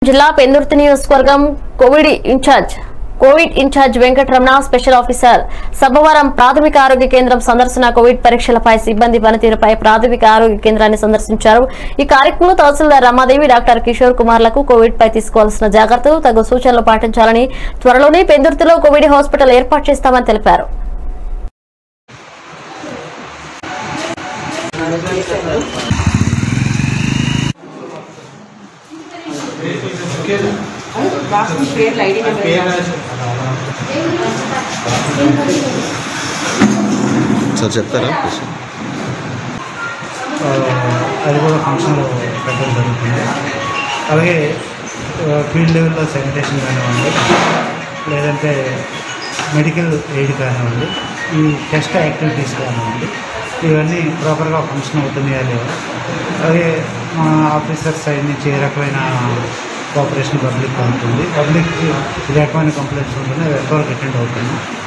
జిల్లా పెందుర్తి నియోజకవర్గం covid incharge covid incharge Venkataramana special officer Sabbavaram ప్రాథమిక ఆరోగ్య కేంద్రం సందర్శన కోవిడ్ పరీక్షలపై సిబ్బంది పనితీరుపై ప్రాథమిక ఆరోగ్య కేంద్రాన్ని సందర్శించారు ఈ కార్యక్రమంలో తహసీల్దార్ రమాదేవి డాక్టర్ కిషోర్ కుమార్లకు కోవిడ్ పై తీసుకోవాల్సిన జాగ్రత్తలు తగు సూచనలు పాటించాలని త్వరలోనే పెందుర్తిలో కోవిడ్ హాస్పిటల్ ఏర్పాటు చేస్తామని తెలిపారు రాసుకుని పేర్లు ఐడి నెంబర్ సార్ చెప్తారా ఆ, అది కూడా ఫంక్షన్లో పెట్టడం జరుగుతుంది అలాగే ఆ, ఫీల్డ్ లెవెల్లో శానిటేషన్ కానివ్వండి లేదంటే మెడికల్ ఎయిడ్ కానివ్వండి ఈ టెస్ట్ యాక్టివిటీస్ కానివ్వండి ఇవన్నీ ప్రాపర్గా ఫంక్షన్ అవుతున్నాయా లేవా అలాగే మా ఆఫీసర్ సైడ్ నుంచి ఏ రకమైన కోఆపరేషన్ పబ్లిక్ ఉంటుంది పబ్లిక్ ఏ రకమైన కంప్లైంట్స్ ఉంటుంది అది ఎంతవరకు అటెండ్ అవుతుంది